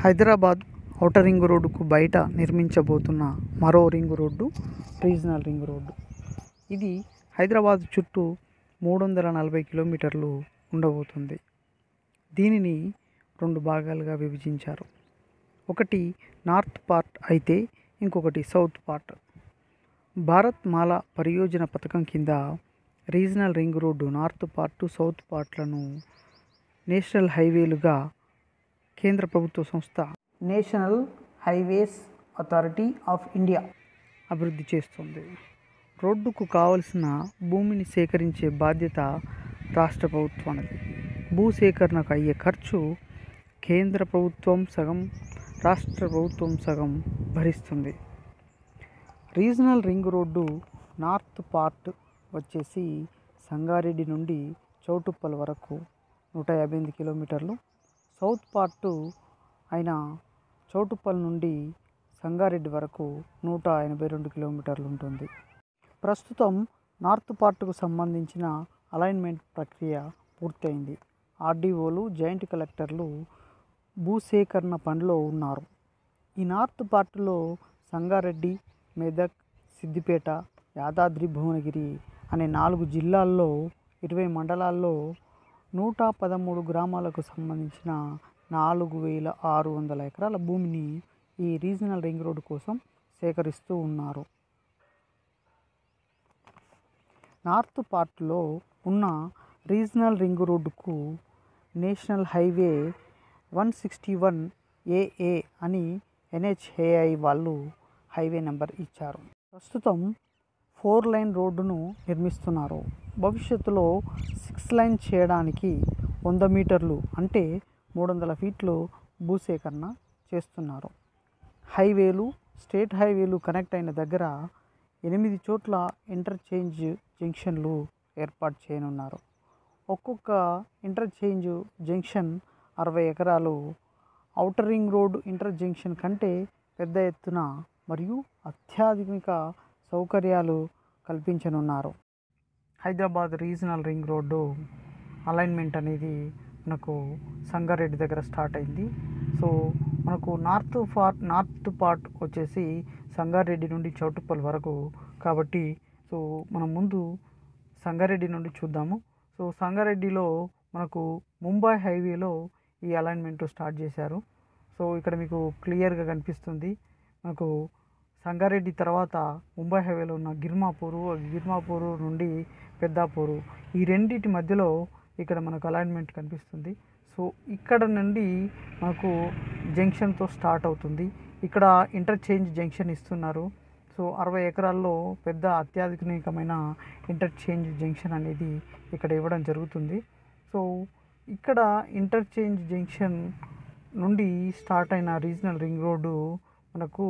Hyderabad outer ring రోడ్డుకు బయట నిర్మించబోతున్న మరో ring road regional ring road ఇది హైదరాబాద్ చుట్టూ మూడు వందల నలభై కిలోమీటర్లు ఉండబోతుంది దీనిని రెండు భాగాలుగా విభజించారు ఒకటి నార్త్ పార్ట్ అయితే ఇంకొకటి సౌత్ పార్ట్ భారత్ మాల పరియోజన పథకం కింద regional ring road north part south పార్ట్లను నేషనల్ హైవేలుగా కేంద్ర ప్రభుత్వ సంస్థ National Highways Authority of India అభివృద్ధి చేస్తుంది రోడ్డుకు కావలసిన భూమిని సేకరించే బాధ్యత రాష్ట్ర ప్రభుత్వానికి భూసేకరణకు అయ్యే ఖర్చు కేంద్ర ప్రభుత్వం సగం రాష్ట్ర ప్రభుత్వం సగం భరిస్తుంది regional ring road north part వచ్చేసి సంగారెడ్డి నుండి చౌటుప్పల్ వరకు నూట యాభై ఎనిమిది కిలోమీటర్లు సౌత్ పార్ట్ అయిన చౌటుప్పల్ నుండి సంగారెడ్డి వరకు నూట ఎనభై రెండు కిలోమీటర్లు ఉంటుంది ప్రస్తుతం నార్త్ పార్ట్కు సంబంధించిన అలైన్మెంట్ ప్రక్రియ పూర్తయింది ఆర్డీఓలు జాయింట్ కలెక్టర్లు భూసేకరణ పనిలో ఉన్నారు ఈ నార్త్ పార్ట్లో సంగారెడ్డి మెదక్ సిద్దిపేట యాదాద్రి భువనగిరి అనే నాలుగు జిల్లాల్లో ఇరవై మండలాల్లో నూట పదమూడు గ్రామాలకు సంబంధించిన నాలుగు వేల ఆరు వందల ఎకరాల భూమిని ఈ రీజనల్ రింగ్ రోడ్డు కోసం సేకరిస్తూ ఉన్నారు నార్త్ పార్ట్లో ఉన్న రీజనల్ రింగ్ రోడ్డుకు national highway one sixty one AA అని ఎన్హెచ్ఏఐ వాళ్ళు హైవే నెంబర్ ఇచ్చారు ప్రస్తుతం ఫోర్ లైన్ రోడ్డును నిర్మిస్తున్నారు భవిష్యత్తులో సిక్స్ లైన్ చేయడానికి వంద మీటర్లు అంటే మూడు వందల ఫీట్లు భూసేకరణ చేస్తున్నారు హైవేలు స్టేట్ హైవేలు కనెక్ట్ అయిన దగ్గర ఎనిమిది చోట్ల ఇంటర్చేంజ్ జంక్షన్లు ఏర్పాటు చేయనున్నారు ఒక్కొక్క ఇంటర్చేంజ్ జంక్షన్ అరవై ఎకరాలు outer ring road inter junction కంటే పెద్ద ఎత్తున మరియు అత్యాధునిక సౌకర్యాలు కల్పించనున్నారు Hyderabad regional ring road alignment అనేది మనకు సంగారెడ్డి దగ్గర స్టార్ట్ అయింది సో మనకు నార్త్ పార్ట్ నార్త్ పార్ట్ వచ్చేసి సంగారెడ్డి నుండి చౌటుప్పల్ వరకు కాబట్టి సో మనం ముందు సంగారెడ్డి నుండి చూద్దాము సో సంగారెడ్డిలో మనకు ముంబై హైవేలో ఈ అలైన్మెంట్ స్టార్ట్ చేశారు సో ఇక్కడ మీకు క్లియర్గా కనిపిస్తుంది మనకు సంగారెడ్డి తర్వాత ముంబై హైవేలో ఉన్న గిర్మాపూరు గిర్మాపూరు నుండి పెద్దాపూరు ఈ రెండింటి మధ్యలో ఇక్కడ మనకు అలైన్మెంట్ కనిపిస్తుంది సో ఇక్కడ నుండి మనకు జంక్షన్తో స్టార్ట్ అవుతుంది ఇక్కడ ఇంటర్చేంజ్ జంక్షన్ ఇస్తున్నారు సో అరవై ఎకరాల్లో పెద్ద అత్యాధునికమైన ఇంటర్చేంజ్ జంక్షన్ అనేది ఇక్కడ ఇవ్వడం జరుగుతుంది సో ఇక్కడ ఇంటర్చేంజ్ జంక్షన్ నుండి స్టార్ట్ అయిన రీజనల్ రింగ్ రోడ్డు మనకు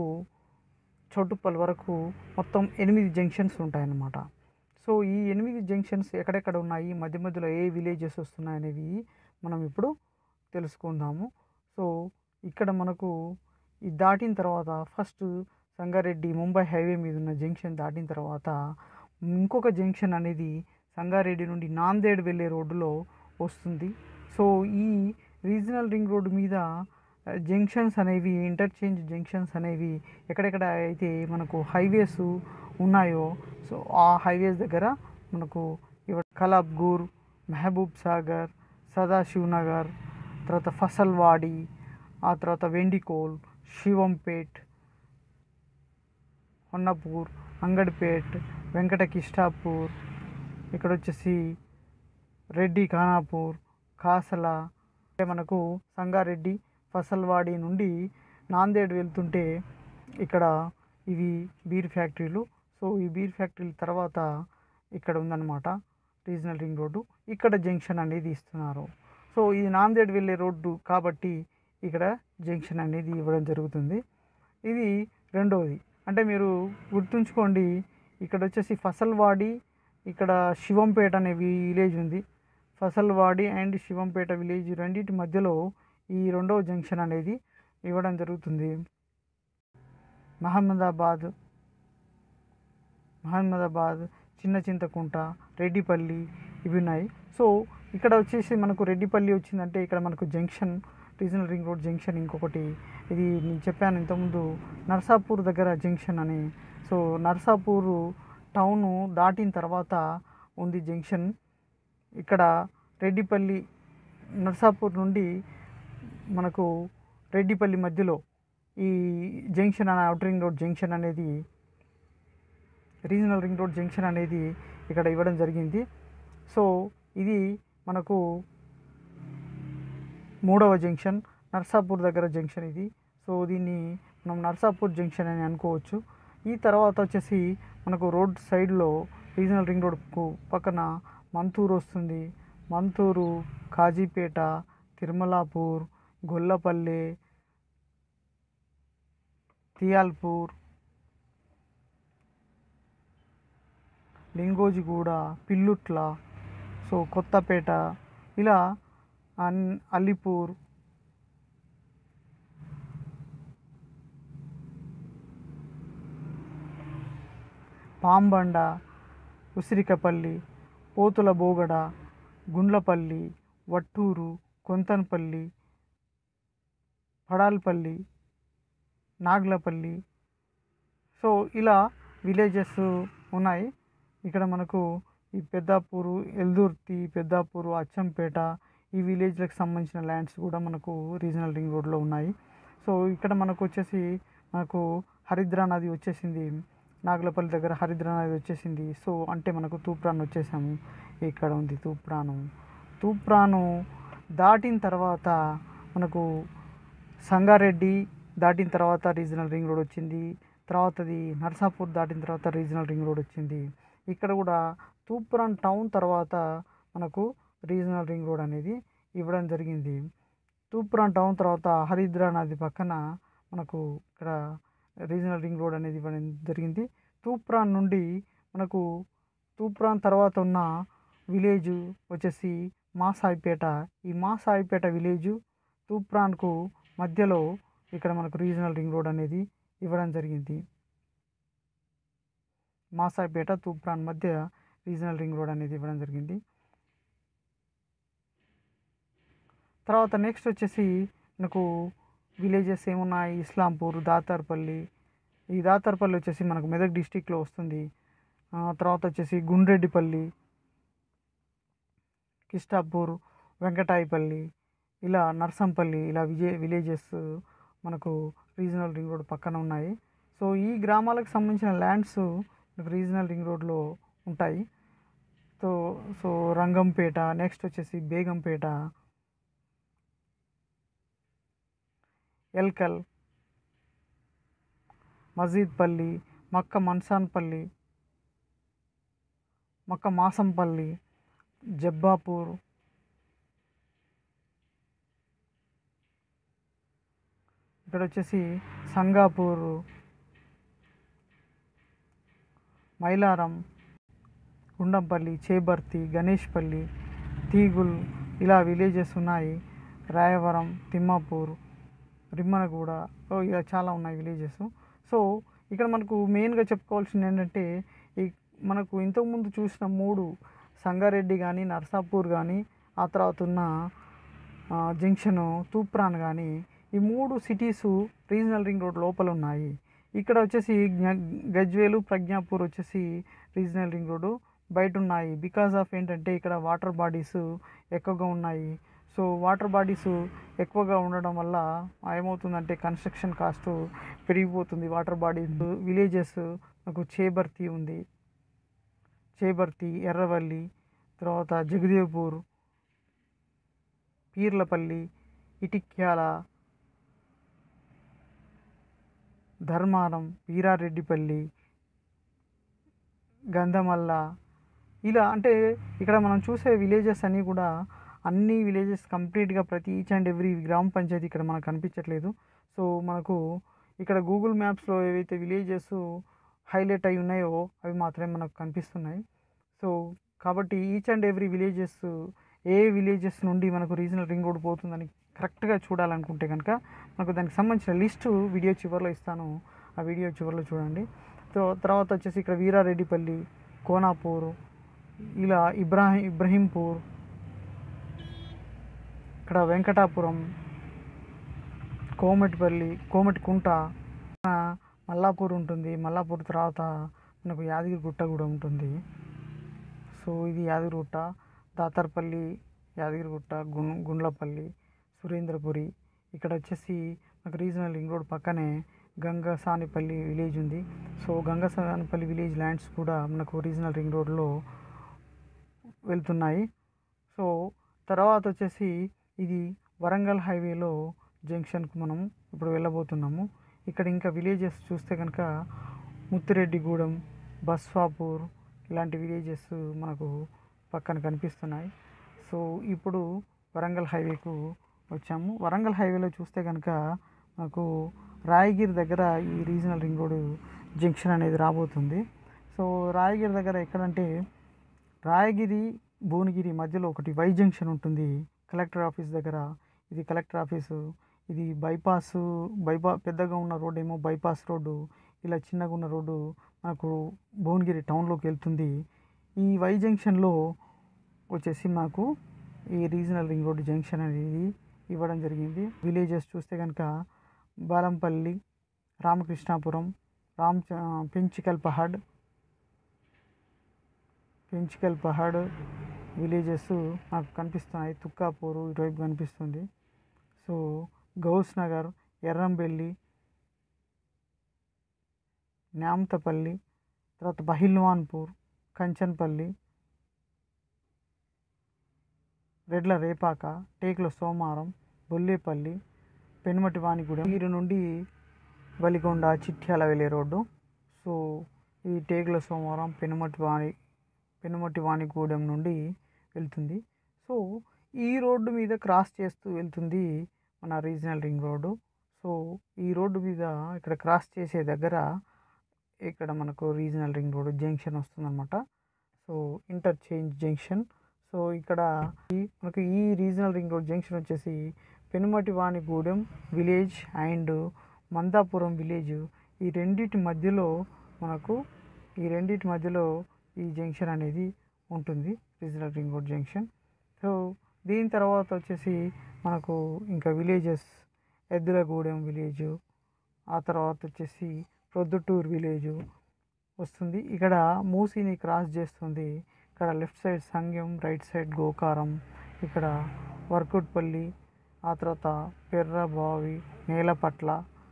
చౌటుప్పల్ వరకు మొత్తం ఎనిమిది జంక్షన్స్ ఉంటాయన్నమాట సో ఈ ఎనిమిది జంక్షన్స్ ఎక్కడెక్కడ ఉన్నాయి మధ్య మధ్యలో ఏ విలేజెస్ వస్తున్నాయి అనేవి మనం ఇప్పుడు తెలుసుకుందాము సో ఇక్కడ మనకు ఇది దాటిన తర్వాత ఫస్ట్ సంగారెడ్డి ముంబై హైవే మీద ఉన్న జంక్షన్ దాటిన తర్వాత ఇంకొక జంక్షన్ అనేది సంగారెడ్డి నుండి నాందేడ్ వెళ్ళే రోడ్డులో వస్తుంది సో ఈ రీజనల్ రింగ్ రోడ్డు మీద జంక్షన్స్ అనేవి ఇంటర్చేంజ్ జంక్షన్స్ అనేవి ఎక్కడెక్కడ అయితే మనకు హైవేస్ ఉన్నాయో సో ఆ హైవేస్ దగ్గర మనకు ఇవ కలాబ్గూర్ మహబూబ్ సాగర్ సదాశివ్ నగర్ తర్వాత ఫసల్వాడి ఆ తర్వాత వెండికోల్ శివంపేట్ హొన్నపూర్ అంగడిపేట్ వెంకటకిష్టాపూర్ ఇక్కడ వచ్చేసి రెడ్డి ఖానాపూర్ కాసల అంటే మనకు సంగారెడ్డి ఫసల్వాడి నుండి నాందేడ్ వెళ్తుంటే ఇక్కడ ఇవి బీర్ ఫ్యాక్టరీలు సో ఈ బీర్ ఫ్యాక్టరీల తర్వాత ఇక్కడ ఉందన్నమాట రీజనల్ రింగ్ రోడ్డు ఇక్కడ జంక్షన్ అనేది ఇస్తున్నారు సో ఇది నాందేడ్ వెళ్ళే రోడ్డు కాబట్టి ఇక్కడ జంక్షన్ అనేది ఇవ్వడం జరుగుతుంది ఇది రెండవది అంటే మీరు గుర్తుంచుకోండి ఇక్కడ వచ్చేసి ఫసల్వాడి ఇక్కడ శివంపేట అనే విలేజ్ ఉంది ఫసల్వాడి అండ్ శివంపేట విలేజ్ రెండింటి మధ్యలో ఈ రెండవ జంక్షన్ అనేది ఇవ్వడం జరుగుతుంది మహమ్మదాబాద్ మహమ్మదాబాద్ చిన్న చింతకుంట రెడ్డిపల్లి ఇవి ఉన్నాయి సో ఇక్కడ వచ్చేసి మనకు రెడ్డిపల్లి వచ్చిందంటే ఇక్కడ మనకు junction regional ring road junction ఇంకొకటి ఇది నేను చెప్పాను ఇంతకుముందు నర్సాపూర్ దగ్గర జంక్షన్ అని సో నర్సాపూర్ టౌన్ దాటిన తర్వాత ఉంది జంక్షన్ ఇక్కడ రెడ్డిపల్లి నర్సాపూర్ నుండి మనకు రెడ్డిపల్లి మధ్యలో ఈ జంక్షన్ అనే అవుటర్ రింగ్ రోడ్ జంక్షన్ అనేది రీజనల్ రింగ్ రోడ్ జంక్షన్ అనేది ఇక్కడ ఇవ్వడం జరిగింది సో ఇది మనకు మూడవ జంక్షన్ నర్సాపూర్ దగ్గర జంక్షన్ ఇది సో దీన్ని మనం నర్సాపూర్ జంక్షన్ అని అనుకోవచ్చు ఈ తర్వాత వచ్చేసి మనకు రోడ్ సైడ్లో రీజనల్ రింగ్ రోడ్కు పక్కన మంతూరు వస్తుంది మంతూరు కాజీపేట తిరుమలాపూర్ గొల్లపల్లి తియాల్పూర్ లింగోజిగూడ పిల్లుట్ల సో కొత్తపేట ఇలా అన్ అలీపూర్ పాంబండ ఉసిరికపల్లి పోతుల బోగడ గుండ్లపల్లి వట్టూరు కొంతన్పల్లి పడాల్పల్లి నాగ్లపల్లి సో ఇలా విలేజెస్ ఉన్నాయి ఇక్కడ మనకు ఈ పెద్దాపూరు ఎల్దుర్తి పెద్దాపూరు అచ్చంపేట ఈ విలేజ్లకు సంబంధించిన ల్యాండ్స్ కూడా మనకు రీజనల్ రింగ్ రోడ్లో ఉన్నాయి సో ఇక్కడ మనకు వచ్చేసి మనకు హరిద్రా నది వచ్చేసింది నాగులపల్లి దగ్గర హరిద్రా నది వచ్చేసింది సో అంటే మనకు తూప్రాన్ వచ్చేసాము ఇక్కడ ఉంది తూప్రాను తూప్రాను దాటిన తర్వాత మనకు సంగారెడ్డి దాటిన తర్వాత రీజనల్ రింగ్ రోడ్ వచ్చింది తర్వాతది నర్సాపూర్ దాటిన తర్వాత రీజనల్ రింగ్ రోడ్ వచ్చింది ఇక్కడ కూడా తూప్రాన్ టౌన్ తర్వాత మనకు రీజనల్ రింగ్ రోడ్ అనేది ఇవ్వడం జరిగింది తూప్రాన్ టౌన్ తర్వాత హరిద్రా నది పక్కన మనకు ఇక్కడ రీజనల్ రింగ్ రోడ్ అనేది ఇవ్వడం జరిగింది తూప్రాన్ నుండి మనకు తూప్రాన్ తర్వాత ఉన్న విలేజ్ వచ్చేసి మాసాయిపేట ఈ మాసాయిపేట విలేజ్ తూప్రాన్కు మధ్యలో ఇక్కడ మనకు రీజనల్ రింగ్ రోడ్ అనేది ఇవ్వడం జరిగింది మాసాయిపేట తూప్రాన్ మధ్య రీజనల్ రింగ్ రోడ్ అనేది ఇవ్వడం జరిగింది తర్వాత నెక్స్ట్ వచ్చేసి మనకు విలేజెస్ ఏమున్నాయి ఇస్లాంపూర్ దాతార్పల్లి ఈ దాతార్పల్లి వచ్చేసి మనకు మెదక్ డిస్టిక్లో వస్తుంది ఆ, తర్వాత వచ్చేసి గుండ్రెడ్డిపల్లి కిష్టాపూర్ వెంకటాయపల్లి ఇలా నర్సంపల్లి ఇలా విజే విలేజెస్ మనకు రీజనల్ రింగ్ రోడ్ పక్కన ఉన్నాయి సో ఈ గ్రామాలకు సంబంధించిన ల్యాండ్స్ మనకు రీజనల్ రింగ్ రోడ్లో ఉంటాయి సో సో రంగంపేట నెక్స్ట్ వచ్చేసి బేగంపేట ఎల్కల్ మజీద్పల్లి మక్క మన్సాన్పల్లి మక్క మాసంపల్లి జబ్బాపూర్ ఇక్కడ వచ్చేసి సంగాపూర్ మైలారం గుండంపల్లి చేబర్తి గణేష్పల్లి తీగుల్ ఇలా విలేజెస్ ఉన్నాయి రాయవరం తిమ్మాపూర్ రిమ్మనగూడ ఓ ఇలా చాలా ఉన్నాయి విలేజెస్ సో ఇక్కడ మనకు మెయిన్గా చెప్పుకోవాల్సింది ఏంటంటే ఈ మనకు ఇంతకుముందు చూసిన మూడు సంగారెడ్డి కానీ నర్సాపూర్ కానీ ఆ తర్వాత ఉన్న ఆ, జంక్షను తూప్రాన్ కానీ ఈ మూడు సిటీస్ రీజనల్ రింగ్ రోడ్ లోపల ఉన్నాయి ఇక్కడ వచ్చేసి జ్ఞ- గజ్వేలు ప్రజ్ఞాపూర్ వచ్చేసి రీజనల్ రింగ్ రోడ్డు బయట ఉన్నాయి బికాస్ ఆఫ్ ఏంటంటే ఇక్కడ వాటర్ బాడీస్ ఎక్కువగా ఉన్నాయి సో వాటర్ బాడీస్ ఎక్కువగా ఉండడం వల్ల ఏమవుతుందంటే కన్స్ట్రక్షన్ కాస్ట్ పెరిగిపోతుంది వాటర్ బాడీస్ విలేజెస్ నాకు చేబర్తి ఉంది చేబర్తి ఎర్రవల్లి తర్వాత జగదేవ్పూర్ పీర్లపల్లి ఇటిక్యాల ధర్మారం వీరారెడ్డిపల్లి గంధమల్ల ఇలా అంటే ఇక్కడ మనం చూసే విలేజెస్ అన్నీ కూడా అన్ని విలేజెస్ కంప్లీట్గా ప్రతి ఈచ్ అండ్ ఎవ్రీ గ్రామ పంచాయతీ ఇక్కడ మనకు కనిపించట్లేదు సో మనకు ఇక్కడ గూగుల్ మ్యాప్స్లో ఏవైతే విలేజెస్ హైలైట్ అయి ఉన్నాయో అవి మాత్రమే మనకు కనిపిస్తున్నాయి సో కాబట్టి ఈచ్ అండ్ ఎవ్రీ విలేజెస్ ఏ విలేజెస్ నుండి మనకు రీజనల్ రింగ్ రోడ్ పోతుందని కరెక్ట్గా చూడాలనుకుంటే కనుక మనకు దానికి సంబంధించిన లిస్టు వీడియో చివరిలో ఇస్తాను ఆ వీడియో చివరిలో చూడండి సో తర్వాత వచ్చేసి ఇక్కడ వీరారెడ్డిపల్లి కోనాపూర్ ఇలా ఇబ్రాహీం ఇబ్రహీంపూర్ ఇక్కడ వెంకటాపురం కోమటిపల్లి కోమటికుంట ఆ, మల్లాపూర్ ఉంటుంది మల్లాపూర్ తర్వాత మనకు యాదగిరిగుట్ట కూడా ఉంటుంది సో ఇది యాదగిరిగుట్ట దాతర్పల్లి యాదగిరిగుట్ట గుం గుండ్లపల్లి సురేంద్రపురి ఇక్కడ వచ్చేసి మనకు రీజనల్ రింగ్ రోడ్ పక్కనే గంగసానిపల్లి విలేజ్ ఉంది సో గంగసానిపల్లి విలేజ్ ల్యాండ్స్ కూడా మనకు రీజనల్ రింగ్ రోడ్లో వెళ్తున్నాయి సో తర్వాత వచ్చేసి ఇది వరంగల్ హైవేలో జంక్షన్కు మనం ఇప్పుడు వెళ్ళబోతున్నాము ఇక్కడ ఇంకా విలేజెస్ చూస్తే కనుక ముత్తిరెడ్డిగూడెం బస్వాపూర్ ఇలాంటి విలేజెస్ మనకు పక్కన కనిపిస్తున్నాయి సో ఇప్పుడు వరంగల్ హైవేకు వచ్చాము వరంగల్ హైవేలో చూస్తే కనుక మనకు రాయగిరి దగ్గర ఈ రీజనల్ రింగ్ రోడ్ జంక్షన్ అనేది రాబోతుంది సో రాయగిరి దగ్గర ఎక్కడంటే రాయగిరి భువనగిరి మధ్యలో ఒకటి వై జంక్షన్ ఉంటుంది కలెక్టర్ ఆఫీస్ దగ్గర ఇది కలెక్టర్ ఆఫీసు ఇది బైపాస్ బైపా పెద్దగా ఉన్న రోడ్ ఏమో బైపాస్ రోడ్డు ఇలా చిన్నగా ఉన్న రోడ్డు మనకు భువనగిరి టౌన్లోకి వెళ్తుంది ఈ వై జంక్షన్లో వచ్చేసి మాకు ఈ రీజనల్ రింగ్ రోడ్ జంక్షన్ అనేది ఇవ్వడం జరిగింది విలేజెస్ చూస్తే కనుక బాలంపల్లి రామకృష్ణాపురం రామ్ పెంచికల్ పహాడ్ పెంచికల్ పహాడ్ విలేజెస్ నాకు కనిపిస్తున్నాయి తుక్కాపూరు ఇటువైపు కనిపిస్తుంది సో గౌస్ నగర్ ఎర్రంబెల్లి న్యామతపల్లి తర్వాత బహిల్వాన్పూర్ కంచన్పల్లి రెడ్ల రేపాక టేకుల సోమారం బొల్లేపల్లి పెనుమటి వాణిగూడెం వీరి నుండి వలిగొండ చిట్యాల వెళ్ళే రోడ్డు సో ఈ టేకుల సోమవారం పెనుమటి వాణి పెనుమటి వాణిగూడెం నుండి వెళ్తుంది సో ఈ రోడ్డు మీద క్రాస్ చేస్తూ వెళ్తుంది మన రీజనల్ రింగ్ రోడ్డు సో ఈ రోడ్డు మీద ఇక్కడ క్రాస్ చేసే దగ్గర ఇక్కడ మనకు రీజనల్ రింగ్ రోడ్ జంక్షన్ వస్తుందన్నమాట సో ఇంటర్చేంజ్ జంక్షన్ సో ఇక్కడ ఈ- మనకు ఈ రీజనల్ రింగ్ రోడ్ జంక్షన్ వచ్చేసి Penumati Vanigudem village and Mandapuram village ఈ రెండిటి మధ్యలో మనకు ఈ రెండిటి మధ్యలో ఈ జంక్షన్ అనేది ఉంటుంది regional ring road junction so దీని తర్వాత వచ్చేసి మనకు ఇంకా విలేజెస్ ఎద్దులగూడెం విలేజ్ ఆ తర్వాత వచ్చేసి ప్రొద్దుటూరు విలేజ్ వస్తుంది ఇక్కడ మూసీని క్రాస్ చేస్తుంది ఇక్కడ left side Sangam right side Gokaram ఇక్కడ వర్కుట్పల్లి ఆ తర్వాత పెర్రబావి నేలపట్ల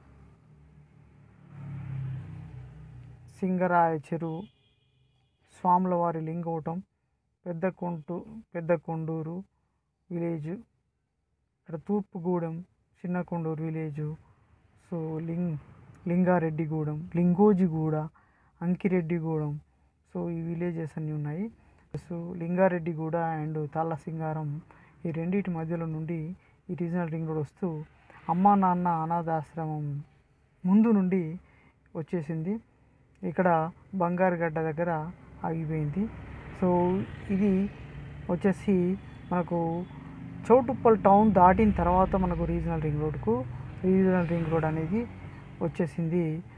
సింగరాయ చెరువు స్వాములవారి లింగోటం పెద్ద కొంటు పెద్ద కొండూరు విలేజ్ ఇక్కడ తూర్పుగూడెం చిన్న కొండూరు విలేజ్ సో లింగ్ లింగారెడ్డిగూడెం లింగోజిగూడ అంకిరెడ్డిగూడెం సో ఈ విలేజెస్ అన్నీ ఉన్నాయి సో లింగారెడ్డిగూడ అండ్ తాళ్ళసింగారం ఈ రెండింటి మధ్యలో నుండి ఈ రీజనల్ రింగ్ రోడ్ వస్తూ అమ్మా నాన్న అనాథాశ్రమం ముందు నుండి వచ్చేసింది ఇక్కడ బంగారుగడ్డ దగ్గర ఆగిపోయింది సో ఇది వచ్చేసి మనకు చౌటుప్పల్ టౌన్ దాటిన తర్వాత మనకు రీజనల్ రింగ్ రోడ్కు రీజనల్ రింగ్ రోడ్ అనేది వచ్చేసింది